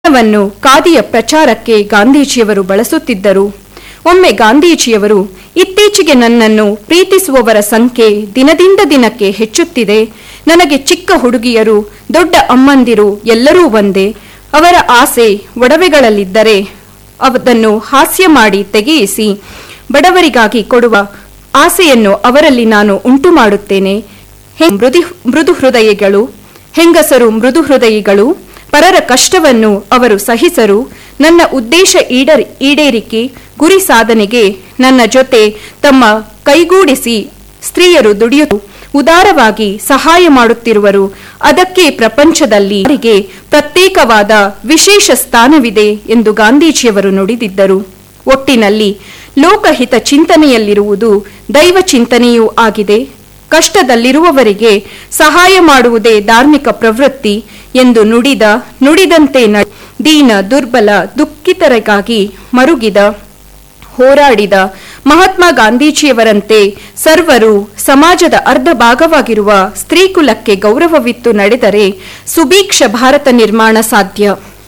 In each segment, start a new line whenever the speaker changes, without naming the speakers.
ವನ್ನು ಖಾದಿಯ ಪ್ರಚಾರಕ್ಕೆ ಗಾಂಧೀಜಿಯವರು ಬಳಸುತ್ತಿದ್ದರು ಒಮ್ಮೆ ಗಾಂಧೀಜಿಯವರು ಇತ್ತೀಚೆಗೆ ನನ್ನನ್ನು ಪ್ರೀತಿಸುವವರ ಸಂಖ್ಯೆ ದಿನದಿಂದ ದಿನಕ್ಕೆ ಹೆಚ್ಚುತ್ತಿದೆ ನನಗೆ ಚಿಕ್ಕ ಹುಡುಗಿಯರು ದೊಡ್ಡ ಅಮ್ಮಂದಿರು ಎಲ್ಲರೂ ಒಂದೇ ಅವರ ಆಸೆ ಒಡವೆಗಳಲ್ಲಿದ್ದರೆ ಅದನ್ನು ಹಾಸ್ಯ ಮಾಡಿ ತೆಗೆಯಿಸಿ ಬಡವರಿಗಾಗಿ ಕೊಡುವ ಆಸೆಯನ್ನು ಅವರಲ್ಲಿ ನಾನು ಉಂಟು ಮಾಡುತ್ತೇನೆ ಹೆ- ಮೃದು ಮೃದು ಹೃದಯಗಳು ಹೆಂಗಸರು ಮೃದು ಹೃದಯಿಗಳು ಪರರ ಕಷ್ಟವನ್ನು ಅವರು ಸಹಿಸರು ನನ್ನ ಉದ್ದೇಶ ಈಡರ್ ಈಡೇರಿಕೆ ಗುರಿ ಸಾಧನೆಗೆ ನನ್ನ ಜೊತೆ ತಮ್ಮ ಕೈಗೂಡಿಸಿ ಸ್ತ್ರೀಯರು ದುಡಿಯುತ್ತ ಉದಾರವಾಗಿ ಸಹಾಯ ಮಾಡುತ್ತಿರುವರು ಅದಕ್ಕೆ ಪ್ರಪಂಚದಲ್ಲಿ ಅವರಿಗೆ ಪ್ರತ್ಯೇಕವಾದ ವಿಶೇಷ ಸ್ಥಾನವಿದೆ ಎಂದು ಗಾಂಧೀಜಿಯವರು ನುಡಿದಿದ್ದರು ಒಟ್ಟಿನಲ್ಲಿ ಲೋಕಹಿತ ಚಿಂತನೆಯಲ್ಲಿರುವುದು ದೈವ ಚಿಂತನೆಯೂ ಆಗಿದೆ ಕಷ್ಟದಲ್ಲಿರುವವರಿಗೆ ಸಹಾಯ ಮಾಡುವುದೇ ಧಾರ್ಮಿಕ ಪ್ರವೃತ್ತಿ ಎಂದು ನುಡಿದ ನುಡಿದಂತೆ ನ ದೀನ ದುರ್ಬಲ ದುಃಖಿತರಿಗಾಗಿ ಮರುಗಿದ ಹೋರಾಡಿದ ಮಹಾತ್ಮ ಗಾಂಧೀಜಿಯವರಂತೆ ಸರ್ವರು ಸಮಾಜದ ಅರ್ಧ ಭಾಗವಾಗಿರುವ ಸ್ತ್ರೀಕುಲಕ್ಕೆ ಗೌರವವಿತ್ತು ನಡೆದರೆ ಸುಭೀಕ್ಷ ಭಾರತ ನಿರ್ಮಾಣ ಸಾಧ್ಯ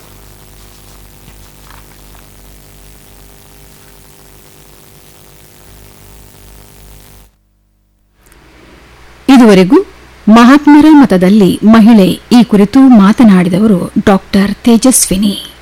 ಇದುವರೆಗೂ ಮಹಾತ್ಮರ ಮತದಲ್ಲಿ ಮಹಿಳೆ ಈ ಕುರಿತು ಮಾತನಾಡಿದವರು ಡಾಕ್ಟರ್ ತೇಜಸ್ವಿನಿ